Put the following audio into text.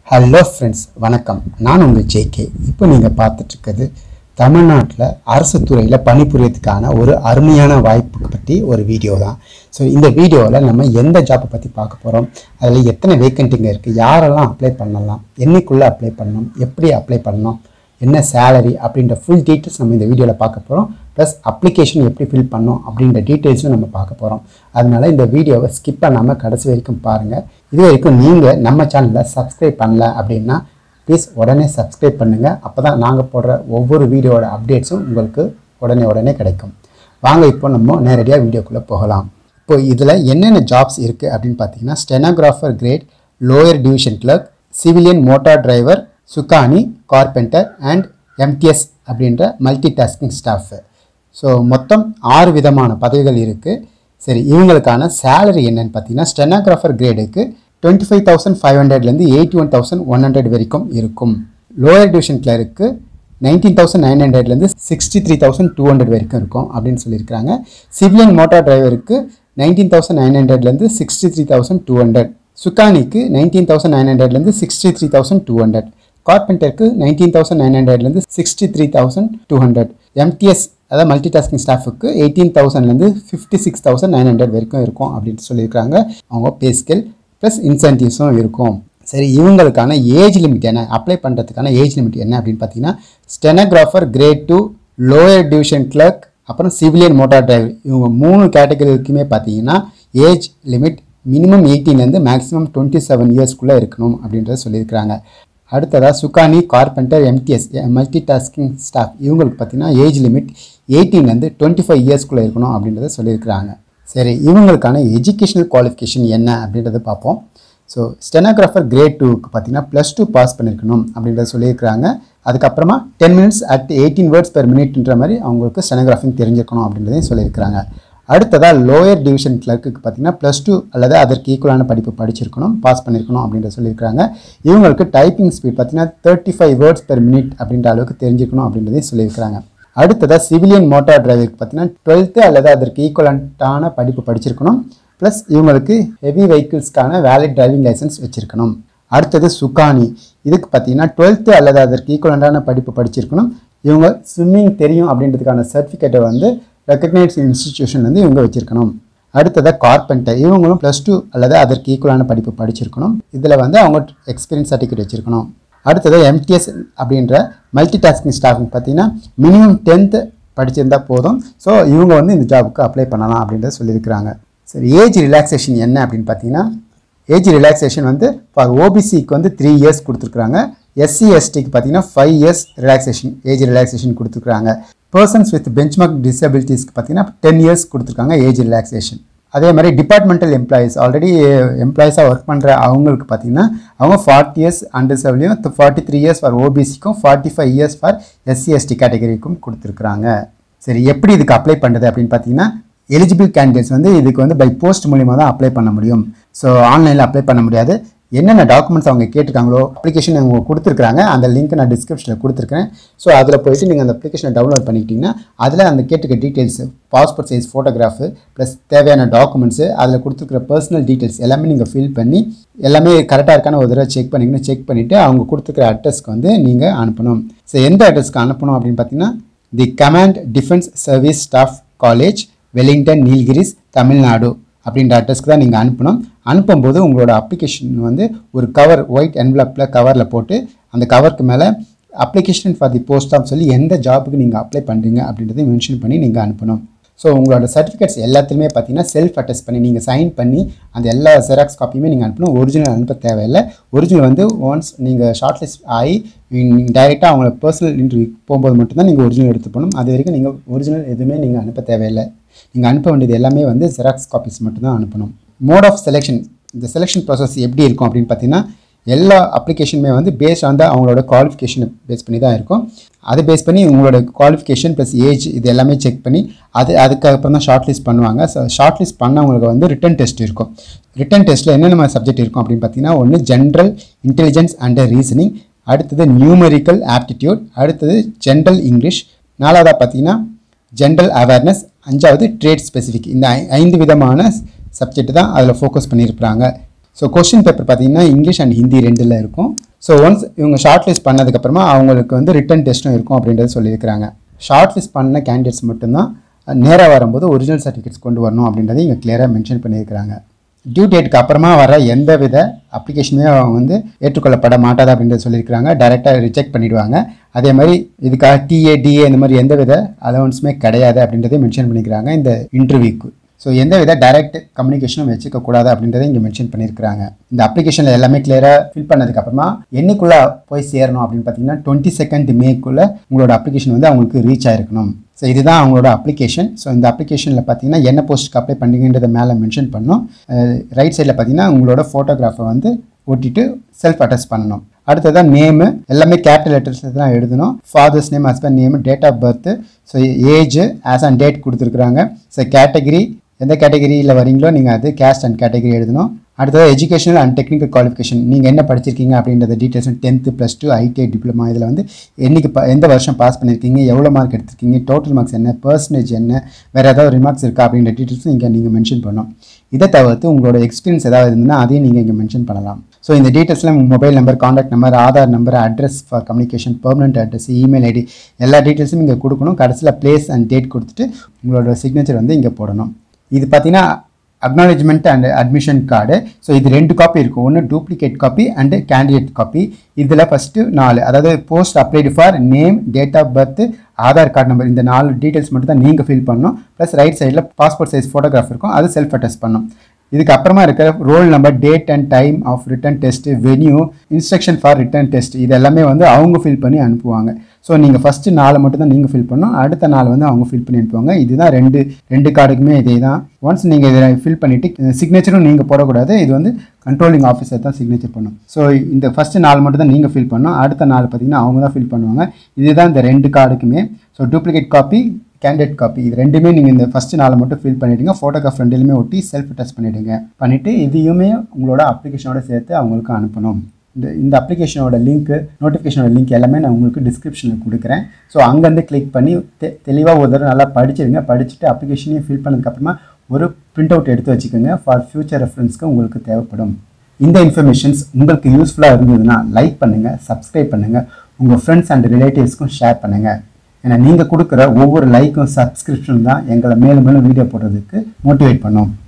hello friends வணக்கம் நான் உங்கள் ஜேகே இப்போ நீங்கள் பார்த்துட்டு இருக்கிறது தமிழ்நாட்டில் அரசு துறையில் பணிபுரியறதுக்கான ஒரு அருமையான வாய்ப்பு பற்றி ஒரு வீடியோ தான் ஸோ இந்த வீடியோவில் நம்ம எந்த ஜாப்பை பற்றி பார்க்க போகிறோம் அதில் எத்தனை வேக்கண்ட்டுங்க இருக்குது யாரெல்லாம் அப்ளை பண்ணலாம் என்னைக்குள்ளே அப்ளை பண்ணணும் எப்படி அப்ளை பண்ணணும் என்ன சேலரி அப்படின்ற ஃபுல் டீட்டெயில்ஸ் நம்ம இந்த வீடியோவில் பார்க்க போகிறோம் ப்ளஸ் அப்ளிகேஷன் எப்படி ஃபில் பண்ணணும் அப்படின்ற டீட்டெயில்ஸும் நம்ம பார்க்க போகிறோம் அதனால இந்த வீடியோவை ஸ்கிப் பண்ணாமல் கடைசி வரைக்கும் பாருங்கள் இது வரைக்கும் நீங்கள் நம்ம சேனலை சப்ஸ்கிரைப் பண்ணல அப்படின்னா ப்ளீஸ் உடனே சப்ஸ்கிரைப் பண்ணுங்கள் அப்போ தான் நாங்கள் போடுற ஒவ்வொரு வீடியோவோட அப்டேட்ஸும் உங்களுக்கு உடனே உடனே கிடைக்கும் வாங்க இப்போ நம்ம நேரடியாக வீடியோக்குள்ளே போகலாம் இப்போ இதில் என்னென்ன ஜாப்ஸ் இருக்குது அப்படின்னு பார்த்தீங்கன்னா stenographer grade lower division clerk civilian motor driver sukhani carpenter and MTS அப்படின்ற மல்டி டாஸ்கிங் ஸ்டாஃப் ஸோ மொத்தம் ஆறு விதமான பதவிகள் இருக்குது சரி இவங்களுக்கான சேலரி என்னன்னு பார்த்தீங்கன்னா ஸ்டெனோகிராஃபர் கிரேடுக்கு டுவெண்ட்டி ஃபைவ் தௌசண்ட் ஃபைவ் ஹண்ட்ரட்லேருந்து eighty one thousand one hundred வரைக்கும் இருக்கும் லோயர் டிவிஷன் கிளருக்கு நைன்டீன் தௌசண்ட் நைன் ஹண்ட்ரட்லேருந்து sixty three thousand two hundred வரைக்கும் இருக்கும் அப்படின்னு சொல்லியிருக்காங்க சிவிலியன் மோட்டார் டிரைவருக்கு நைன்டீன் தௌசண்ட் நைன் ஹண்ட்ரட்லேருந்து sixty three thousand two hundred சுக்கானிக்கு நைன்டீன் தௌசண்ட் நைன் ஹண்ட்ரட்லேருந்து sixty three thousand two hundred கார்பெண்டருக்கு நைன்டீன் தௌசண்ட் நைன் ஹண்ட்ரட்லேருந்து sixty three thousand two hundred MTS அதாவது மல்டி டாஸ்கிங் ஸ்டாஃபுக்கு எயிட்டீன் தௌசண்ட்லேருந்து fifty six thousand nine hundred வரைக்கும் இருக்கும் அப்படின்னு சொல்லியிருக்காங்க அவங்க பே ஸ்கேல் ப்ளஸ் இன்சென்டிவ்ஸும் இருக்கும் சரி இவங்களுக்கான ஏஜ் லிமிட் என்ன அப்ளை பண்ணுறதுக்கான ஏஜ் லிமிட் என்ன அப்படின்னு பார்த்தீங்கன்னா stenographer grade two lower division clerk அப்புறம் சிவிலியன் மோட்டார் டிரைவர் இவங்க மூணு கேட்டகரிக்குமே பார்த்தீங்கன்னா ஏஜ் லிமிட் மினிமம் எயிட்டீன்லேருந்து மேக்ஸிமம் டுவெண்ட்டி செவன் இயர்ஸ்க்குள்ளே இருக்கணும் அப்படின்றத சொல்லியிருக்கிறாங்க அடுத்ததாக sukhani carpenter MTS multi tasking staff இவங்களுக்கு பார்த்தீங்கன்னா ஏஜ் லிமிட் எயிட்டீன்லேருந்து டுவெண்ட்டி ஃபைவ் இயர்ஸ்க்குள்ளே இருக்கணும் அப்படின்றத சொல்லியிருக்கிறாங்க சரி இவங்களுக்கான எஜுகேஷனல் குவாலிஃபிகேஷன் என்ன அப்படின்றத பார்ப்போம் ஸோ ஸ்டெனோகிராஃபர் கிரேட் டூக்கு பார்த்தீங்கன்னா ப்ளஸ் டூ பாஸ் பண்ணியிருக்கணும் அப்படின்றத சொல்லியிருக்கிறாங்க அதுக்கப்புறமா ten minutes at eighteen words per மினிட்ன்ற மாதிரி அவங்களுக்கு ஸ்டெனோகிராஃபிங் தெரிஞ்சிருக்கணும் அப்படின்றதையும் சொல்லியிருக்கிறாங்க அடுத்ததாக லோயர் டிவிஷன் கிளர்க்குக்கு பார்த்தீங்கன்னா ப்ளஸ் டூ அல்லது அதற்கு ஈக்குவலான படிப்பு படிச்சிருக்கணும் பாஸ் பண்ணியிருக்கணும் அப்படின்றத சொல்லியிருக்காங்க இவங்களுக்கு டைப்பிங் ஸ்பீட் பார்த்தீங்கன்னா thirty five words per minute அப்படின்ற அளவுக்கு தெரிஞ்சிருக்கணும் அப்படின்றதையும் சொல்லியிருக்கிறாங்க அடுத்ததாக சிவிலியன் மோட்டார் டிரைவருக்கு பார்த்தீங்கன்னா டுவெல்த்து அல்லது அதற்கு ஈக்குவலண்ட்டான படிப்பு படிச்சிருக்கணும் ப்ளஸ் இவங்களுக்கு ஹெவி வெஹிக்கிள்ஸ்க்கான வேலிட் டிரைவிங் லைசன்ஸ் வச்சுருக்கணும் அடுத்தது சுகானி இதுக்கு பார்த்தீங்கன்னா டுவெல்த்து அல்லது அதற்கு ஈக்குவலண்டான படிப்பு படிச்சிருக்கணும் இவங்க ஸ்விம்மிங் தெரியும் அப்படின்றதுக்கான சர்டிஃபிகேட்டை வந்து ரெக்கக்னைஸ் இன்ஸ்டிடியூஷன் வந்து இவங்க வச்சுருக்கணும் அடுத்ததாக கார்பெண்டர் இவங்களும் ப்ளஸ் டூ அல்லது அதற்கு ஈக்குவலான படிப்பு படிச்சிருக்கணும் இதில் வந்து அவங்க எக்ஸ்பீரியன்ஸ் சர்டிஃபிகேட் வச்சுருக்கணும் அடுத்தது எம்டிஎஸ் அப்படின்ற மல்டி டாஸ்கிங் ஸ்டாஃப்னு பார்த்தீங்கன்னா மினிமம் டென்த்து படிச்சிருந்தா போதும் ஸோ இவங்க வந்து இந்த ஜாபுக்கு அப்ளை பண்ணலாம் அப்படின்றத சொல்லியிருக்கிறாங்க சரி ஏஜ் ரிலாக்ஸேஷன் என்ன அப்படின்னு பார்த்தீங்கன்னா ஏஜ் ரிலாக்ஸேஷன் வந்து ஃபார் ஓபிசிக்கு வந்து த்ரீ இயர்ஸ் கொடுத்துருக்குறாங்க எஸ்சி எஸ்டிக்கு பார்த்தீங்கன்னா five years relaxation age relaxation கொடுத்துருக்குறாங்க பர்சன்ஸ் வித் பெஞ்ச்மார்க் டிசபிலிட்டிஸ்க்கு பார்த்தீங்கன்னா டென் இயர்ஸ் கொடுத்துருக்காங்க ஏஜ் ரிலாக்ஸேஷன் அதே மாதிரி டிபார்ட்மெண்டல் எம்ப்ளாயீஸ் ஆல்ரெடி எம்ப்ளாயீஸாக ஒர்க் பண்ணுற அவங்களுக்கு பார்த்தீங்கன்னா அவங்க ஃபார்ட்டி இயர்ஸ் அண்டர் செவலையும் ஃபார்ட்டி த்ரீ இயர்ஸ் ஃபார் ஓபிசிக்கும் forty five years for SC ST கேட்டகரிக்கும் கொடுத்துருக்குறாங்க சரி எப்படி இதுக்கு அப்ளை பண்ணுறது அப்படின்னு பார்த்தீங்கன்னா எலிஜிபிள் கேண்டிடேட்ஸ் வந்து இதுக்கு வந்து பை போஸ்ட் மூலிமா தான் அப்ளை பண்ண முடியும் ஸோ ஆன்லைனில் அப்ளை பண்ண முடியாது என்னென்ன டாக்குமெண்ட்ஸ் அவங்க கேட்டிருக்காங்களோ அப்ளிகேஷன் அவங்க கொடுத்துருக்காங்க அந்த லிங்க் நான் டிஸ்கிரிப்ஷனில் கொடுத்துருக்கேன் ஸோ அதில் போயிட்டு நீங்கள் அந்த அப்ளிகேஷனை டவுன்லோட் பண்ணிக்கிட்டிங்கன்னா அதில் அந்த கேட்டுக்க details passport size photograph plus தேவையான டாக்குமெண்ட்ஸு அதில் கொடுத்துருக்குற பர்சனல் டீட்டெயில்ஸ் எல்லாமே நீங்கள் ஃபில் பண்ணி எல்லாமே கரெக்டாக இருக்கான ஒரு தடவை செக் பண்ணிக்கணும் செக் பண்ணிவிட்டு அவங்க கொடுத்துருக்குற அட்ரஸ்க்கு வந்து நீங்கள் அனுப்பணும் ஸோ எந்த அட்ரஸ்க்கு அனுப்பணும் அப்படின்னு பார்த்தீங்கன்னா the command defence service staff college Wellington Nilgiris Tamil Nadu அப்படின்ற அட்ரஸ்க்கு தான் நீங்கள் அனுப்பணும் அனுப்பும்போது உங்களோட அப்ளிகேஷன் வந்து ஒரு கவர் ஒயிட் என்வலப்பில் கவரில் போட்டு அந்த கவருக்கு மேலே அப்ளிகேஷன் ஃபார் தி போஸ்டாக சொல்லி எந்த ஜாபுக்கு நீங்கள் அப்ளை பண்ணுறீங்க அப்படின்றத மென்ஷன் பண்ணி நீங்கள் அனுப்பணும் ஸோ உங்களோட சர்டிஃபிகேட்ஸ் எல்லாத்துலேயுமே பார்த்தீங்கன்னா செல்ஃப் அட்டஸ்ட் பண்ணி நீங்கள் சைன் பண்ணி அந்த எல்லா ஜெராக்ஸ் காப்பியுமே நீங்கள் அனுப்பணும் ஒரிஜினல் அனுப்ப தேவையில்லை ஒரிஜினல் வந்து ஒன்ஸ் நீங்கள் ஷார்ட் லிஸ்ட் ஆகி டைரெக்டாக அவங்கள பர்சனல் இன்டர்வியூ போகும்போது மட்டும்தான் நீங்கள் ஒரிஜினல் எடுத்து போகணும் அது வரைக்கும் நீங்கள் ஒரிஜினல் எதுவுமே நீங்கள் அனுப்ப தேவையில்லை நீங்கள் அனுப்ப வேண்டியது எல்லாமே வந்து ஜெராக்ஸ் காப்பீஸ் மட்டும்தான் அனுப்பணும் மோட் ஆஃப் செலெக்ஷன் இந்த செலெக்ஷன் ப்ராசஸ் எப்படி இருக்கும் அப்படின்னு பார்த்தீங்கன்னா எல்லா அப்ளிகேஷனுமே வந்து பேஸ் ஆன் த அவங்களோட குவாலிஃபிகேஷனை பேஸ் பண்ணி தான் இருக்கும் அதை பேஸ் பண்ணி உங்களோட குவாலிஃபிகேஷன் ப்ளஸ் ஏஜ் இது எல்லாமே செக் பண்ணி அது அதுக்கப்புறம் தான் ஷார்ட் லிஸ்ட் பண்ணுவாங்க ஸோ ஷார்ட் லிஸ்ட் பண்ணவங்களுக்கு வந்து ரிட்டன் டெஸ்ட் இருக்கும் ரிட்டன் டெஸ்ட்டில் என்னென்ன சப்ஜெக்ட் இருக்கும் அப்படின்னு பார்த்தீங்கன்னா ஒன்று ஜென்ரல் இன்டெலிஜென்ஸ் அண்ட் ரீசனிங் அடுத்தது நியூமரிக்கல் ஆப்டிடியூட் அடுத்தது ஜென்ரல் இங்கிலீஷ் நாலாவதாக பார்த்தீங்கன்னா ஜென்ரல் அவேர்னஸ் அஞ்சாவது ட்ரேட் ஸ்பெசிஃபிக் இந்த ஐ- ஐந்து விதமான சப்ஜெக்ட் தான் அதில் ஃபோக்கஸ் பண்ணியிருக்கிறாங்க ஸோ கொஸ்டின் பேப்பர் பார்த்தீங்கன்னா இங்கிலீஷ் அண்ட் ஹிந்தி ரெண்டில் இருக்கும் ஸோ ஒன்ஸ் இவங்க ஷார்ட் லிஸ்ட் பண்ணதுக்கப்புறமா அவங்களுக்கு வந்து ரிட்டன் டெஸ்ட்டும் இருக்கும் அப்படின்றது சொல்லியிருக்கிறாங்க ஷார்ட் லிஸ்ட் பண்ண கேண்டிடேட்ஸ் மட்டும்தான் நேராக வரும்போது ஒரிஜினல் சர்டிஃபிகேட்ஸ் கொண்டு வரணும் அப்படின்றத இங்கே கிளியராக மென்ஷன் பண்ணியிருக்கிறாங்க டியூ டேட்டுக்கு அப்புறமா வர எந்த வித அப்ளிகேஷனுமே அவங்க வந்து ஏற்றுக்கொள்ளப்பட மாட்டாது அப்படின்றத சொல்லியிருக்கிறாங்க டைரெக்டாக ரிஜெக்ட் பண்ணிடுவாங்க அதே மாதிரி இதுக்காக டிஏ டிஏ இந்த மாதிரி எந்த வித அலவன்ஸுமே கிடையாது அப்படின்றதையும் மென்ஷன் பண்ணிக்கிறாங்க இந்த இன்டர்வியூக்கு ஸோ எந்த வித டைரக்ட் கம்யூனிகேஷனும் வச்சுக்க கூடாது அப்படின்றத இங்கே மென்ஷன் பண்ணியிருக்கிறாங்க இந்த அப்ளிகேஷனில் எல்லாமே கிளியராக ஃபில் பண்ணதுக்கப்புறமா என்னைக்குள்ளே போய் சேரணும் அப்படின்னு பார்த்தீங்கன்னா டுவெண்ட்டி செகண்ட் மேக்குள்ளே உங்களோட அப்ளிகேஷன் வந்து அவங்களுக்கு ரீச் ஆயிருக்கணும் ஸோ இதுதான் அவங்களோட அப்ளிகேஷன் ஸோ இந்த அப்ளிகேஷனில் பார்த்தீங்கன்னா என்ன போஸ்ட்டுக்கு அப்ளை பண்ணுங்கன்றத மேலே மென்ஷன் பண்ணணும் ரைட் சைடில் பார்த்தீங்கன்னா உங்களோட ஃபோட்டோகிராஃபை வந்து ஒட்டிட்டு செல்ஃப் அட்டஸ்ட் பண்ணணும் அடுத்ததான் நேமு எல்லாமே கேபிட்டல் லெட்டர்ஸ் தான் எழுதணும் father's name husband name date of birth so age as and date கொடுத்துருக்குறாங்க ஸோ கேட்டகிரி எந்த கேட்டகிரியில் வரீங்களோ நீங்கள் அது கேஸ்ட் அண்ட் கேட்டகிரி எழுதணும் அடுத்தது எஜுகேஷனல் அண்ட் டெக்னிக்கல் குவாலிஃபிகேஷன் நீங்கள் என்ன படிச்சிருக்கீங்க அப்படின்றத details tenth plus two ITI diploma இதில் வந்து என்னைக்கு ப எந்த வருஷம் பாஸ் பண்ணியிருக்கீங்க எவ்வளோ மார்க் எடுத்திருக்கீங்க டோட்டல் மார்க்ஸ் என்ன பர்சன்டேஜ் என்ன வேறு ஏதாவது ரிமார்க்ஸ் இருக்கா அப்படின்ற டீட்டெயில்ஸும் இங்கே நீங்கள் மென்ஷன் பண்ணணும் இதை தவிர்த்து உங்களோட எக்ஸ்பீரியன்ஸ் ஏதாவது இருந்ததுன்னா அதையும் நீங்கள் இங்கே மென்ஷன் பண்ணலாம் ஸோ இந்த டீட்டெயில்ஸில் mobile number contact number Aadhaar number address for communication permanent address email ID எல்லா டீட்டெயில்ஸும் இங்கே கொடுக்கணும் கடைசியில் பிளேஸ் அண்ட் டேட் கொடுத்துட்டு உங்களோட சிக்னேச்சர் வந்து இங்கே போடணும் இது பார்த்தீங்கன்னா acknowledgement and admission card so இது ரெண்டு காப்பி இருக்கும் ஒன்று duplicate copy and candidate copy இதில் ஃபஸ்ட்டு நாலு அதாவது post applied for name date of birth Aadhaar card number இந்த நாலு டீட்டெயில்ஸ் மட்டும் தான் நீங்கள் ஃபில் பண்ணணும் ப்ளஸ் ரைட் சைடில் பாஸ்போர்ட் சைஸ் ஃபோட்டோகிராஃப் இருக்கும் அது செல்ஃப் அட்டஸ்ட் பண்ணணும் இதுக்கு அப்புறமா இருக்கிற roll number date and time of written test venue instruction for written test இது எல்லாமே வந்து அவங்க ஃபில் பண்ணி அனுப்புவாங்க ஸோ நீங்கள் ஃபஸ்ட்டு நாலு மட்டும் தான் நீங்கள் ஃபில் பண்ணணும் அடுத்த நாள் வந்து அவங்க ஃபில் பண்ணி அனுப்புவாங்க இதுதான் ரெண்டு ரெண்டு கார்டுக்குமே இதே தான் ஒன்ஸ் நீங்கள் இதை ஃபில் பண்ணிவிட்டு சிக்னேச்சரும் நீங்கள் போடக்கூடாது இது வந்து கண்ட்ரோலிங் ஆஃபீஸர் தான் சிக்னேச்சர் பண்ணும் ஸோ இந்த ஃபஸ்ட்டு நாள் மட்டும் தான் நீங்கள் ஃபில் பண்ணணும் அடுத்த நாள் பார்த்தீங்கன்னா அவங்க தான் ஃபில் பண்ணுவாங்க இதுதான் இந்த ரெண்டு கார்டுக்குமே so duplicate copy candidate copy இது ரெண்டுமே நீங்கள் இந்த ஃபஸ்ட்டு நாளை மட்டும் ஃபில் பண்ணிவிடுங்க ஃபோட்டோகிராஃப் ரெண்டுலையுமே ஒட்டி செல்ஃப் டெஸ்ட் பண்ணிவிடுங்க பண்ணிவிட்டு இதையுமே உங்களோட அப்ளிகேஷனோட சேர்த்து அவங்களுக்கு அனுப்பணும் இந்த இந்த அப்ளிகேஷனோட லிங்க்கு நோட்டிஃபிகேஷனோட லிங்க் எல்லாமே நான் உங்களுக்கு டிஸ்கிரிப்ஷனில் கொடுக்குறேன் ஸோ அங்கேருந்து கிளிக் பண்ணி தெ தெளிவாக ஒரு தடவை நல்லா படிச்சிடுங்க படிச்சுட்டு அப்ளிகேஷனையும் ஃபில் பண்ணதுக்கப்புறமா ஒரு பிரிண்ட் அவுட் எடுத்து வச்சுக்கோங்க ஃபார் ஃபியூச்சர் ரெஃபரன்ஸ்க்கு உங்களுக்கு தேவைப்படும் இந்த இன்ஃபர்மேஷன்ஸ் உங்களுக்கு யூஸ்ஃபுல்லாக இருந்ததுன்னா லைக் பண்ணுங்கள் சப்ஸ்கிரைப் பண்ணுங்கள் உங்கள் ஃப்ரெண்ட்ஸ் அண்ட் ரிலேட்டிவ்ஸ்க்கும் ஷேர் பண்ணுங்கள் ஏன்னா நீங்கள் கொடுக்குற ஒவ்வொரு லைக்கும் சப்ஸ்கிரிப்ஷன் தான் எங்களை மேலும் மேலும் வீடியோ போடுறதுக்கு மோட்டிவேட் பண்ணும்